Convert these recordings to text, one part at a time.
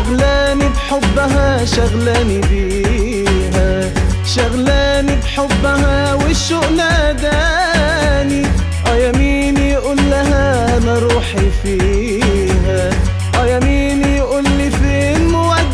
شغلاني بحبها شغلاني بيها شغلاني بحبها والشوق ناداني اه يمين يقول لها انا روحي فيها اه يمين يقول لي فين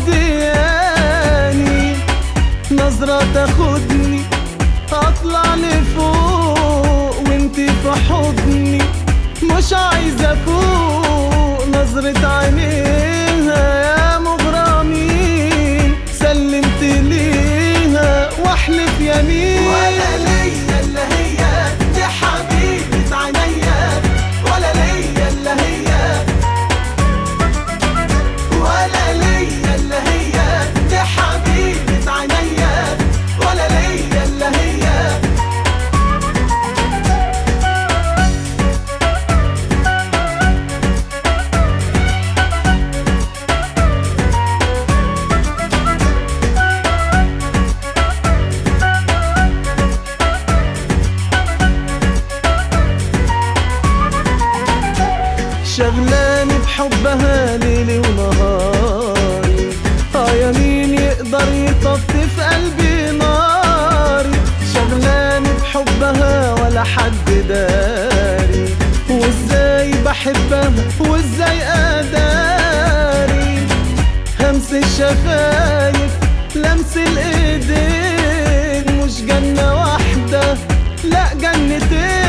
مودياني نظرة تاخدني اطلع لفوق وانتي في حضني مش عايزة افوق نظرة عينيها يا مغرمين سلمت ليها واحلف يمين ولا ليا الا هي دي حبيبة عينيا ولا ليا الا هي ولا ليا الا هي دي حبيبة عينيا ولا ليا الا هي شغلاني بحبها ليلي ونهاري اه يمين يقدر يطفي في قلبي ناري شغلاني بحبها ولا حد داري وازاي بحبها وازاي اداري همس الشفايف لمس الايدين مش جنة واحدة لا جنتين